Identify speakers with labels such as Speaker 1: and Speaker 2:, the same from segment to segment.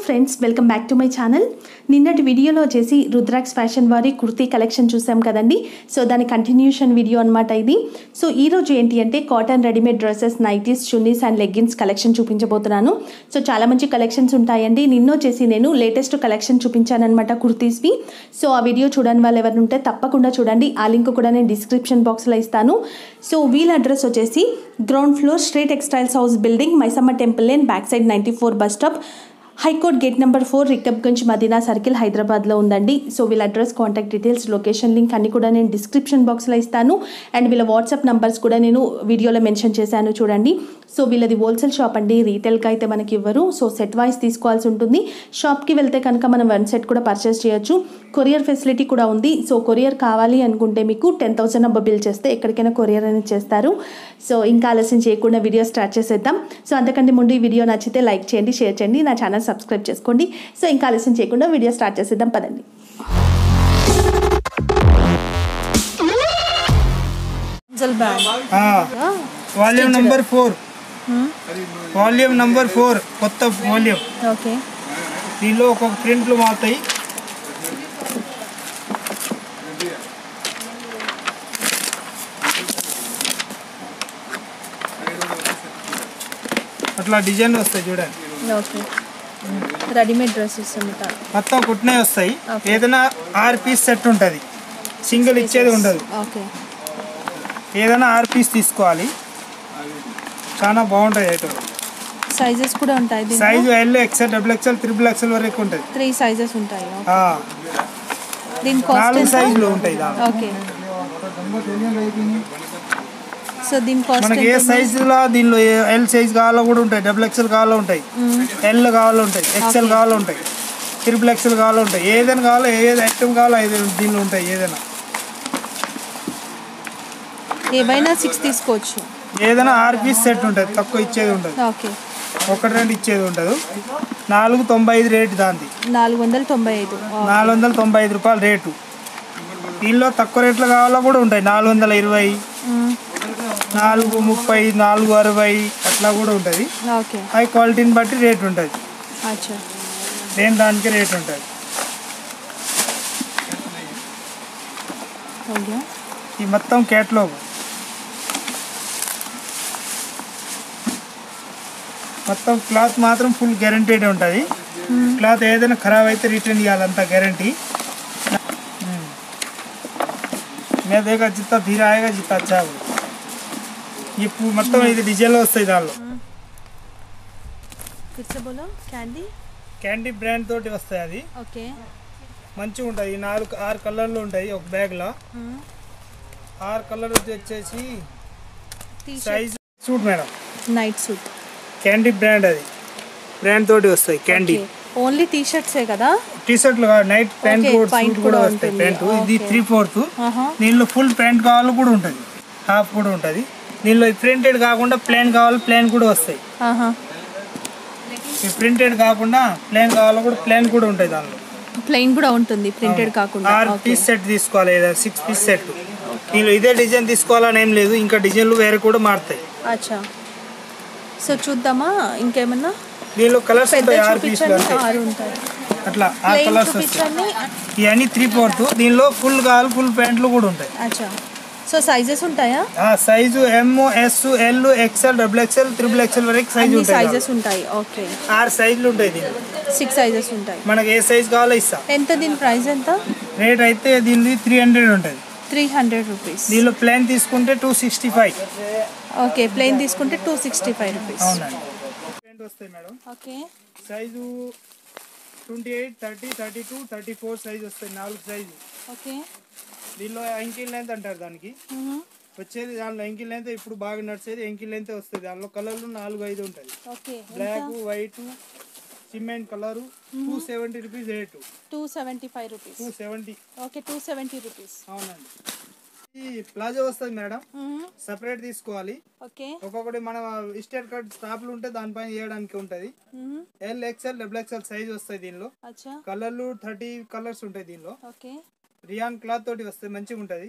Speaker 1: Friends welcome back to my channel నిన్నటి వీడియోలో వచ్చేసి రుద్రాక్స్ ఫ్యాషన్ వారి కుర్తీ కలెక్షన్ చూసాం కదండి సో దాని కంటిన్యూషన్ వీడియో అనమాట ఇది సో ఈ రోజు ఏంటి అంటే cotton readymade dresses nighties chunnis and leggings collection చూపించబోతున్నాను సో చాలా మంచి కలెక్షన్స్ ఉంటాయండి నిన్న వచ్చేసి నేను లేటెస్ట్ కలెక్షన్ చూపించానమాట కుర్తీస్వి సో ఆ వీడియో చూడని వాళ్ళు ఎవరు ఉంటే తప్పకుండా చూడండి ఆ లింక్ కూడా నేను డిస్క్రిప్షన్ బాక్స్లో ఇస్తాను సో వీల్ అడ్రస్ వచ్చేసి ground floor street textiles house building Maisamma temple lane back side ninety four bus stop high court gate number four Rikabganj Madina circle హైదరాబాద్లో ఉందండి సో వీళ్ళ address contact details location link అన్ని కూడా నేను డిస్క్రిప్షన్ బాక్స్లో ఇస్తాను అండ్ వీళ్ళ వాట్సాప్ నంబర్స్ కూడా నేను వీడియోలో మెన్షన్ చేశాను చూడండి సో వీళ్ళది హోల్సేల్ షాప్ అండి రీటైల్కి అయితే మనకి ఇవ్వరు సో సెట్ వైస్ తీసుకోవాల్సి ఉంటుంది షాప్కి వెళ్తే కనుక మనం వన్ సెట్ కూడా పర్చేస్ చేయొచ్చు కొరియర్ ఫెసిలిటీ కూడా ఉంది సో కొరియర్ కావాలి అనుకుంటే మీకు టెన్ థౌసండ్ అబ్బా బిల్ చేస్తే ఎక్కడికైనా కొరియర్ అనేది చేస్తారు సో ఇంకా ఆలస్యం చేయకుండా వీడియో స్టార్ట్ చేసేద్దాం సో అంతకంటే ముందు ఈ వీడియో నచ్చితే లైక్ చేయండి షేర్ చేయండి నా ఛానల్ సబ్స్క్రైబ్ చేసుకోండి సో ఇంకా ఆలస్యం చేయకుండా వీడియో స్టార్ట్ చేసేద్దాం పదండి
Speaker 2: volume number four volume number four కొత్త వాల్యూమ్
Speaker 1: ఓకే
Speaker 2: దీనిలో ఒక్కొక్క ప్రింట్లు మారుతాయి అట్లా డిజైన్ వస్తాయి చూడండి
Speaker 1: ఓకే రెడీమేడ్ డ్రెస్సెస్ ఉంటాయి
Speaker 2: మొత్తం కుట్టినవి వస్తాయి
Speaker 1: Okay.
Speaker 2: ఏదైనా ఆరు పీస్ సెట్ ఉంటుంది సింగిల్ ఇచ్చేది ఉండదు
Speaker 1: ఓకే
Speaker 2: ఏదైనా ఆరు పీస్ తీసుకోవాలి చాలా బాగుంటాయి ఐటమ్
Speaker 1: సైజెస్ కూడా ఉంటాయి
Speaker 2: size L XL double XL triple XL వరకు ఉంటుంది
Speaker 1: త్రీ సైజెస్ ఉంటాయి
Speaker 2: ఆ,
Speaker 1: దీని
Speaker 2: నాలుగు సైజులు ఉంటాయి దాంట్లో
Speaker 1: ఓకే సో దీని కాస్ట్
Speaker 2: మనకి ఏ సైజులో దీనిలో ఎల్ సైజ్ కావాలో కూడా ఉంటాయి డబుల్ ఎక్సెల్ కావాలో ఉంటాయి ఎల్ కావాలో ఉంటాయి ఎక్సెల్ కావాలో ఉంటాయి ట్రిపుల్ ఎక్సెల్ కావాలో ఉంటాయి ఏదైనా కావాలో ఏది ఐటమ్ కావాలో ఏది దీనిలో ఉంటాయి ఏదైనా
Speaker 1: ఏవైనా సిక్స్ తీసుకోవచ్చు
Speaker 2: ఏదైనా ఆరు పీస్ సెట్ ఉంటుంది తక్కువ ఇచ్చేది ఉంటుంది
Speaker 1: ఓకే
Speaker 2: ఒకటి రెండు ఇచ్చేది ఉండదు నాలుగు తొంభై ఐదు రేటు దాంది
Speaker 1: నాలుగు వందల తొంభై ఐదు
Speaker 2: నాలుగు వందల తొంభై ఐదు రూపాయలు రేటు దీనిలో తక్కువ రేట్లు కావాలో కూడా ఉంటాయి నాలుగు వందల ఇరవై నాలుగు ముప్పై నాలుగు అరవై అట్లా కూడా ఉంటుంది
Speaker 1: ఓకే
Speaker 2: హై క్వాలిటీని బట్టి రేట్ ఉంటుంది
Speaker 1: అచ్చా
Speaker 2: దేని దానికి రేట్ ఉంటుంది
Speaker 1: ఓకే
Speaker 2: ఈ మొత్తం క్యాట్లాగ్ మొత్తం క్లాత్ మాత్రం ఫుల్ గ్యారంటీడ్ ఉంటుంది క్లాత్ ఏదైనా ఖరాబ్ అయితే రిటర్న్ ఇవ్వాలంత గ్యారంటీ मैं देखा जितना धीरे आएगा जितना अच्छा होगा ये पू- మొత్తం ఇది డిజైన్లో వస్తాయి దానిలో
Speaker 1: ఫిర్ సే బోలో క్యాండీ
Speaker 2: క్యాండీ బ్రాండ్ తోటి వస్తాయి అది
Speaker 1: ఓకే
Speaker 2: మంచిగా ఉంటుంది ఈ నాలుగు ఆరు కలర్లు ఉంటాయి ఒక బ్యాగ్లో ఆరు కలర్ వచ్చేసి size suit madam
Speaker 1: night suit
Speaker 2: candy brand అది బ్రాండ్ తోటి వస్తాయి క్యాండీ
Speaker 1: ఓన్లీ టీ షర్ట్సే కదా
Speaker 2: టీ షర్ట్లు కాదు నైట్ ప్యాంట్
Speaker 1: Okay,
Speaker 2: కూడా
Speaker 1: pant
Speaker 2: సూట్
Speaker 1: కూడా
Speaker 2: కూడా వస్తాయి
Speaker 1: ఉంటుంది.
Speaker 2: ప్యాంట్ ఇది
Speaker 1: Okay.
Speaker 2: త్రీ ఫోర్త్
Speaker 1: ఆహా
Speaker 2: దీనిలో ఫుల్ ప్యాంట్ కావాలి కూడా ఉంటుంది హాఫ్ కూడా ఉంటుంది దీనిలో ప్రింటెడ్ కాకుండా ప్లేన్ కావాలి ప్లేన్ కూడా వస్తాయి
Speaker 1: ఆహా
Speaker 2: ఈ ప్రింటెడ్ కాకుండా ప్లేన్ కావాలి కూడా ప్లేన్ కూడా ఉంటాయి దానిలో
Speaker 1: ప్లెయిన్ కూడా ఉంటుంది ప్రింటెడ్ కాకుండా
Speaker 2: ఆరు
Speaker 1: ఓకే
Speaker 2: పీస్ సెట్ తీసుకోవాలి ఏదైనా సిక్స్ పీస్ సెట్ దీనిలో ఇదే డిజైన్ తీసుకోవాలని ఏం లేదు ఇంకా డిజైన్లు వేరే కూడా మారుతాయి
Speaker 1: అచ్చా సో చూద్దామా ఇంకేమన్నా
Speaker 2: దీనిలో కలర్స్
Speaker 1: పెద్ద
Speaker 2: ఉంటాయి ఆరు పీసులు
Speaker 1: చూపించండి
Speaker 2: అంతే
Speaker 1: ఆరు ఉంటాయి
Speaker 2: అట్లా ఆరు
Speaker 1: ప్లెయిన్
Speaker 2: కలర్స్ వస్తాయి
Speaker 1: చూపించండి
Speaker 2: ఇవన్నీ త్రీ ఫోర్త్ దీనిలో ఫుల్ కావాలి ఫుల్ ప్యాంట్లు కూడా ఉంటాయి
Speaker 1: అచ్చా సో సైజెస్ ఉంటాయా
Speaker 2: ఆ size M S L XL double XL triple XL వరకు సైజు
Speaker 1: అన్ని
Speaker 2: ఉంటాయి
Speaker 1: సైజెస్ ఉంటాయి ఓకే
Speaker 2: ఆరు సైజులు ఉంటాయి దీనిలో
Speaker 1: సిక్స్ సైజెస్ ఉంటాయి
Speaker 2: మనకి ఏ సైజ్ కావాలో ఇస్తా
Speaker 1: ఎంత దీని ప్రైస్ ఎంత
Speaker 2: రేట్ అయితే దీనిది త్రీ హండ్రెడ్ ఉంటుంది
Speaker 1: త్రీ హండ్రెడ్ రూపీస్
Speaker 2: దీనిలో ప్లాన్ తీసుకుంటే two sixty five
Speaker 1: okay plain తీసుకుంటే టూ సిక్స్టీ ఫైవ్ రూపీస్
Speaker 2: అవునండి ప్యాంట్ వస్తాయి madam
Speaker 1: okay
Speaker 2: size twenty eight thirty thirty two thirty four size వస్తాయి నాలుగు సైజు
Speaker 1: ఓకే
Speaker 2: దీనిలో ఎంకిల్ లెంత్ అంటారు దానికి వచ్చేది దానిలో ఎంకిల్ లెంత్ ఇప్పుడు బాగా నడిచేది ఎంకిల్ లెంత్ వస్తుంది దానిలో కలర్లు నాలుగు ఐదు ఉంటాయి
Speaker 1: okay
Speaker 2: black white cement colour two seventy rupees rate
Speaker 1: two seventy five rupees
Speaker 2: two seventy
Speaker 1: okay two seventy rupees
Speaker 2: అవునండి ఈ ప్లాజో వస్తుంది మేడం సపరేట్ తీసుకోవాలి
Speaker 1: ఓకే
Speaker 2: ఒక్కొక్కటి మన స్టేట్ కార్డ్ స్టాప్లు ఉంటే దానిపైన వేయడానికి ఉంటుంది L XL double XL size వస్తాయి దీనిలో
Speaker 1: అచ్చా
Speaker 2: కలర్లు థర్టీ కలర్స్ ఉంటాయి దీనిలో
Speaker 1: ఓకే
Speaker 2: రియాన్ క్లాత్ తోటి వస్తాయి మంచిగా ఉంటుంది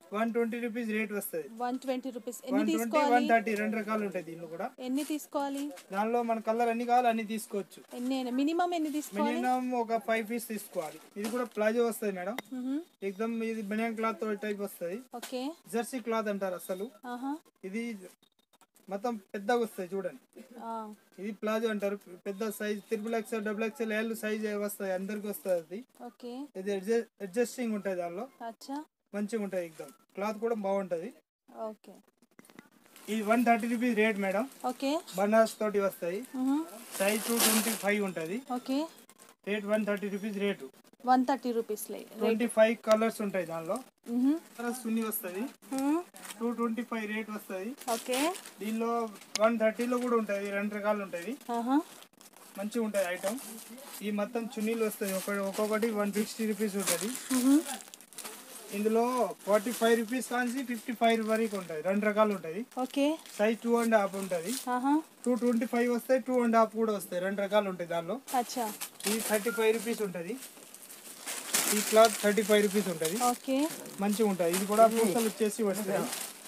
Speaker 2: వన్ ట్వంటీ రూపీస్ రేట్ వస్తుంది
Speaker 1: వన్ ట్వంటీ రూపీస్ ఎన్ని
Speaker 2: వన్ ట్వంటీ
Speaker 1: తీసుకోవాలి
Speaker 2: వన్ థర్టీ రెండు రకాలు ఉంటాయి దీనిలో కూడా
Speaker 1: ఎన్ని తీసుకోవాలి
Speaker 2: దానిలో మన కలర్ అన్ని కావాలి అన్ని తీసుకోవచ్చు
Speaker 1: ఎన్ని మినిమం ఎన్ని తీసుకోవాలి
Speaker 2: మినిమం ఒక ఫైవ్ పీస్ తీసుకోవాలి ఇది కూడా ప్లాజో వస్తుంది మేడం
Speaker 1: మ్మ్.
Speaker 2: ఎక్దమ్ ఇది బనియన్ క్లాత్ టైప్ వస్తుంది
Speaker 1: ఓకే
Speaker 2: జెర్సీ క్లాత్ అంటారు అసలు
Speaker 1: ఆహా
Speaker 2: ఇది మొత్తం పెద్దగా వస్తాయి చూడండి
Speaker 1: ఆ.
Speaker 2: ఇది ప్లాజో అంటారు పెద్ద size triple XL double XL L size వస్తాయి అందరికి వస్తుంది అది
Speaker 1: ఓకే
Speaker 2: ఇది అడ్జస్టింగ్ ఉంటుంది దానిలో
Speaker 1: అచ్చా
Speaker 2: మంచిగా ఉంటుంది ఎక్దమ్ క్లాత్ కూడా బాగుంటుంది
Speaker 1: ఓకే
Speaker 2: ఇది one thirty rupees rate madam
Speaker 1: okay
Speaker 2: Banaras తోటి వస్తాయి
Speaker 1: మ్మ్.
Speaker 2: సైజ్ టూ ట్వంటీ ఫైవ్ ఉంటుంది
Speaker 1: okay
Speaker 2: rate one thirty rupees rate
Speaker 1: one thirty rupees లే
Speaker 2: ట్వంటీ ఫైవ్ కలర్స్ ఉంటాయి దానిలో
Speaker 1: మ్మ్.
Speaker 2: కలర్స్ సున్ని వస్తుంది
Speaker 1: మ్మ్.
Speaker 2: టూ ట్వంటీ ఫైవ్ రేట్ వస్తుంది
Speaker 1: ఓకే
Speaker 2: దీనిలో వన్ థర్టీలో కూడా ఉంటుంది రెండు రకాలు ఉంటుంది
Speaker 1: ఆహా
Speaker 2: మంచిగా ఉంటుంది ఐటమ్ ఈ మొత్తం చున్నీలు వస్తాయి ఒక ఒక్కొక్కటి వన్ సిక్స్టీ రూపీస్ ఉంటుంది
Speaker 1: మ్మ్.
Speaker 2: ఇందులో ఫార్టీ ఫైవ్ రూపీస్ కానీ ఫిఫ్టీ ఫైవ్ వరకు ఉంటుంది రెండు రకాలు ఉంటుంది
Speaker 1: okay
Speaker 2: size two and half ఉంటుంది
Speaker 1: ఆహా
Speaker 2: టూ ట్వంటీ ఫైవ్ వస్తాయి టూ అండ్ హాఫ్ కూడా వస్తాయి రెండు రకాలు ఉంటాయి దానిలో
Speaker 1: అచ్చా
Speaker 2: ఇది థర్టీ ఫైవ్ రూపీస్ ఉంటుంది ఈ క్లాత్ థర్టీ ఫైవ్ రూపీస్ ఉంటుంది
Speaker 1: ఓకే
Speaker 2: మంచిగా ఉంటుంది ఇది కూడా పూసలు వచ్చేసి వస్తాయి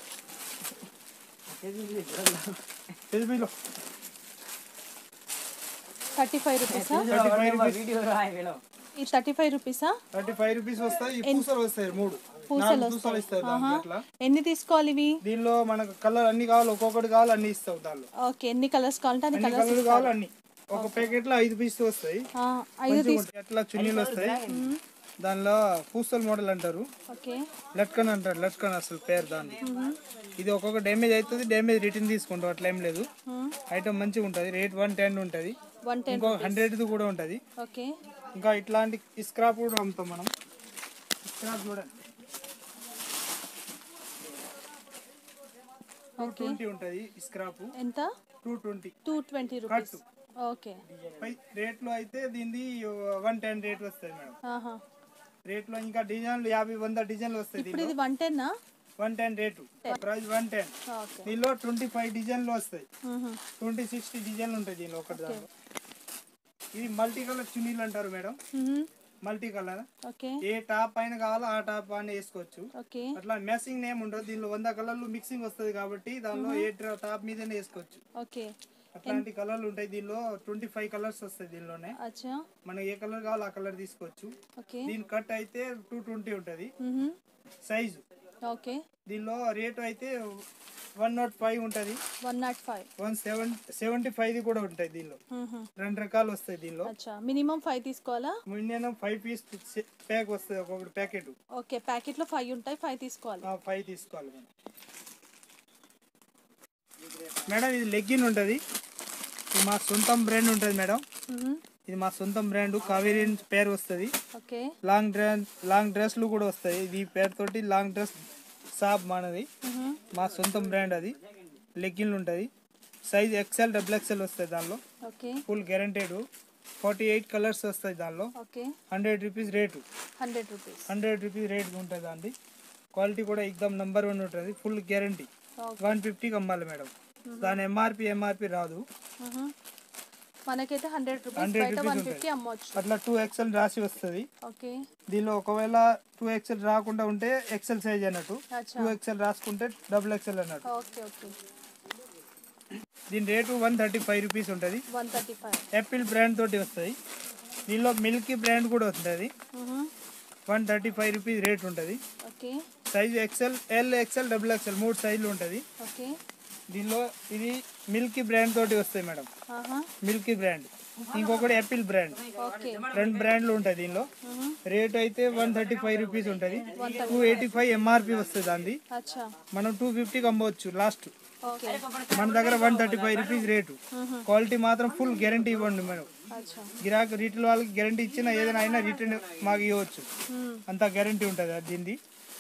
Speaker 2: ఎస్బీలో
Speaker 1: థర్టీ ఫైవ్ రూపీసా
Speaker 2: థర్టీ ఫైవ్ రూపీస్
Speaker 1: ఈ థర్టీ ఫైవ్ రూపీసా
Speaker 2: థర్టీ ఫైవ్ రూపీస్ వస్తాయి ఈ పూసలు వస్తాయి మూడు
Speaker 1: పూసలు
Speaker 2: నాలుగు పూసలు ఇస్తారు దానికి అట్లా
Speaker 1: ఎన్ని తీసుకోవాలి ఇవి
Speaker 2: దీనిలో మనకు కలర్ అన్ని కావాలి ఒక్కొక్కటి కావాలి అన్ని ఇస్తావు దానిలో
Speaker 1: ఓకే ఎన్ని కలర్స్ కావాలంటే అన్ని
Speaker 2: అన్ని
Speaker 1: కలర్స్
Speaker 2: కలర్లు కావాలి అన్ని ఒక ప్యాకెట్ లో ఐదు పీసులు వస్తాయి
Speaker 1: ఐదు
Speaker 2: మంచిగా
Speaker 1: తీసు
Speaker 2: ఉంటాయి. అట్లా చున్నీలు వస్తాయి దానిలో పూసల మోడల్ అంటారు
Speaker 1: ఓకే
Speaker 2: లట్కన్ అంటారు లట్కన్ అసలు పేరు దాన్ని ఇది ఒక్కొక్క డ్యామేజ్ అవుతుంది డ్యామేజ్ రిటర్న్ తీసుకుంటాం అట్లా ఏం లేదు ఐటమ్ మంచిగా ఉంటుంది రేట్ వన్ టెన్ ఉంటుంది
Speaker 1: వన్ టెన్
Speaker 2: ఇంకో హండ్రెడ్ది కూడా ఉంటుంది
Speaker 1: ఓకే
Speaker 2: ఇంకా ఇట్లాంటి స్క్రాప్ కూడా అమ్ముతాం మనం స్క్రాప్ చూడండి టూ ట్వంటీ ఉంటుంది స్క్రాప్
Speaker 1: ఎంత
Speaker 2: two twenty
Speaker 1: two twenty rupees okay
Speaker 2: పై రేట్లో అయితే దీనిది వన్ టెన్ రేట్ వస్తుంది మేడం
Speaker 1: ఆహా
Speaker 2: రేట్లో ఇంకా డిజైన్లు యాభై వంద డిజైన్లు వస్తాయి
Speaker 1: ఇప్పుడు ఇది వన్ టెన్నా
Speaker 2: one ten rate price one ten
Speaker 1: okay
Speaker 2: దీనిలో ట్వంటీ ఫైవ్ డిజైన్లు వస్తాయి
Speaker 1: మ్మ్.
Speaker 2: ట్వంటీ సిక్స్టీ డిజైన్లు ఉంటాయి దీనిలో ఒకటి దాంట్లో ఇది మల్టీ కలర్ చున్నీలు అంటారు మేడం
Speaker 1: మ్మ్.
Speaker 2: మల్టీ కలర్
Speaker 1: ఓకే
Speaker 2: ఏ టాప్ పైన కావాలో ఆ టాప్ పైన వేసుకోవచ్చు
Speaker 1: ఓకే
Speaker 2: అట్లా మ్యాచింగ్ నేమ్ ఉండదు దీనిలో వంద కలర్లు మిక్సింగ్ వస్తుంది కాబట్టి దానిలో ఏ ట్రా- టాప్ మీదనే వేసుకోవచ్చు
Speaker 1: ఓకే
Speaker 2: అట్లాంటి కలర్లు ఉంటాయి దీనిలో ట్వంటీ ఫైవ్ కలర్స్ వస్తాయి దీనిలోనే
Speaker 1: అచ్చా
Speaker 2: మనకి ఏ కలర్ కావాలో ఆ కలర్ తీసుకోవచ్చు
Speaker 1: ఓకే
Speaker 2: దీని కట్ అయితే టూ ట్వంటీ ఉంటుంది
Speaker 1: మ్మ్.
Speaker 2: సైజు
Speaker 1: ఓకే
Speaker 2: దీనిలో రేటు అయితే వన్ నాట్ ఫైవ్ ఉంటుంది
Speaker 1: one naught five
Speaker 2: one seven seventy five కూడా ఉంటాయి దీనిలో
Speaker 1: మ్మ్.
Speaker 2: రెండు రకాలు వస్తాయి దీనిలో
Speaker 1: అచ్చా మినిమం ఫైవ్ తీసుకోవాలా
Speaker 2: మినిమం ఫైవ్ పీస్ ప్యాక్ వస్తుంది ఒక్కొక్కటి ప్యాకెట్
Speaker 1: ఓకే ప్యాకెట్లో ఫైవ్ ఉంటాయి ఫైవ్ తీసుకోవాలి
Speaker 2: ఫైవ్ తీసుకోవాలి మేడం మేడం ఇది లెగ్గిన్ ఉంటుంది ఇది మా సొంతం బ్రాండ్ ఉంటుంది మేడం
Speaker 1: మ్మ్.
Speaker 2: ఇది మా సొంతం బ్రాండ్ కావేరి అని పేరు వస్తుంది
Speaker 1: ఓకే
Speaker 2: లాంగ్ డ్రెస్ లాంగ్ డ్రెస్లు కూడా వస్తాయి ఇది ఈ పేరుతోటి లాంగ్ డ్రెస్ షాప్ మనది
Speaker 1: మ్మ్.
Speaker 2: మా సొంతం బ్రాండ్ అది లెగ్గిన్లు ఉంటుంది సైజ్ ఎక్సెల్ డబుల్ ఎక్సెల్ వస్తాయి దానిలో
Speaker 1: okay
Speaker 2: full guaranteed forty eight colours వస్తాయి దానిలో
Speaker 1: okay
Speaker 2: hundred rupees rate
Speaker 1: hundred rupees
Speaker 2: hundred rupees rate ఉంటుంది దాన్ని క్వాలిటీ కూడా ఎక్దమ్ నెంబర్ వన్ ఉంటుంది ఫుల్ గ్యారంటీ
Speaker 1: ఓకే
Speaker 2: వన్ ఫిఫ్టీకి అమ్మాలి మేడం దాని ఎంఆర్పి ఎంఆర్పి రాదు
Speaker 1: మ్మ్. మనకైతే హండ్రెడ్ రూపీస్
Speaker 2: హండ్రెడ్
Speaker 1: బయట
Speaker 2: రూపీస్
Speaker 1: వన్
Speaker 2: ఉంటాయి
Speaker 1: ఫిఫ్టీ అమ్మవచ్చు
Speaker 2: అట్లా టూ ఎక్సెల్ రాసి వస్తుంది
Speaker 1: ఓకే
Speaker 2: దీనిలో ఒకవేళ టూ ఎక్సెల్ రాకుండా ఉంటే ఎక్సెల్ సైజ్ అన్నట్టు
Speaker 1: అచ్చా
Speaker 2: టూ ఎక్సెల్ రాసుకుంటే డబుల్ ఎక్సెల్ అన్నట్టు
Speaker 1: ఓకే ఓకే
Speaker 2: దీని rate one thirty five rupees ఉంటుంది
Speaker 1: one thirty five
Speaker 2: Apple brand తోటి వస్తాయి దీనిలో మిల్కీ బ్రాండ్ కూడా ఉంటుంది one thirty five rupees rate ఉంటుంది
Speaker 1: okay
Speaker 2: size XL L XL double XL మూడు సైజులు ఉంటుంది
Speaker 1: ఓకే
Speaker 2: దీనిలో ఇది మిల్కీ బ్రాండ్ తోటి వస్తాయి మేడం
Speaker 1: ఆహా
Speaker 2: మిల్కీ బ్రాండ్ ఇంకొకటి యాపిల్ బ్రాండ్
Speaker 1: ఓకే
Speaker 2: రెండు బ్రాండ్లు ఉంటాయి దీనిలో రేట్ అయితే వన్ థర్టీ ఫైవ్ రూపీస్ ఉంటుంది టూ ఎయిటీ ఫైవ్ ఎంఆర్పి వస్తుంది దాన్ని
Speaker 1: అచ్చా
Speaker 2: మనం టూ ఫిఫ్టీకి అమ్మవచ్చు లాస్ట్
Speaker 1: ఓకే
Speaker 2: మన దగ్గర one thirty five rupees rate quality మాత్రం ఫుల్ గ్యారంటీ ఇవ్వండి మేడం
Speaker 1: అచ్చా
Speaker 2: గిరాక్ రీటైల్ వాళ్ళకి గ్యారంటీ ఇచ్చినా ఏదైనా అయినా రిటర్న్ మాకు ఇవ్వచ్చు
Speaker 1: మ్మ్.
Speaker 2: అంత గ్యారంటీ ఉంటుంది అది దీనిది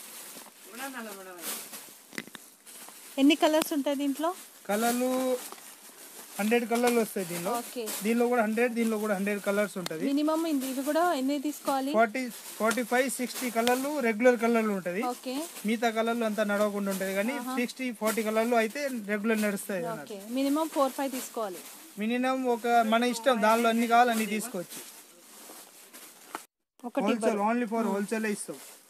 Speaker 1: ఎన్ని కలర్స్ ఉంటాయి దీంట్లో
Speaker 2: కలర్లు హండ్రెడ్ కలర్లు వస్తాయి దీనిలో
Speaker 1: ఓకే
Speaker 2: దీనిలో కూడా హండ్రెడ్ దీనిలో కూడా హండ్రెడ్ కలర్స్ ఉంటుంది
Speaker 1: మినిమం ఇది కూడా ఎన్ని తీసుకోవాలి
Speaker 2: ఫార్టీ ఫార్టీ ఫైవ్ సిక్స్టీ కలర్లు రెగ్యులర్ కలర్లు ఉంటుంది
Speaker 1: ఓకే
Speaker 2: మిగతా కలర్లు అంతా నడవకుండా ఉంటుంది కానీ సిక్స్టీ ఫార్టీ కలర్లు అయితే రెగ్యులర్ నడుస్తాయి అన్నట్టు
Speaker 1: ఓకే మినిమం ఫోర్ ఫైవ్ తీసుకోవాలి
Speaker 2: మినిమం ఒక మన ఇష్టం దానిలో అన్ని కావాలి అన్ని తీసుకోవచ్చు
Speaker 1: ఒకటి
Speaker 2: హోల్సేల్ ఓన్లీ ఫర్ హోల్సేల్ ఇస్తాం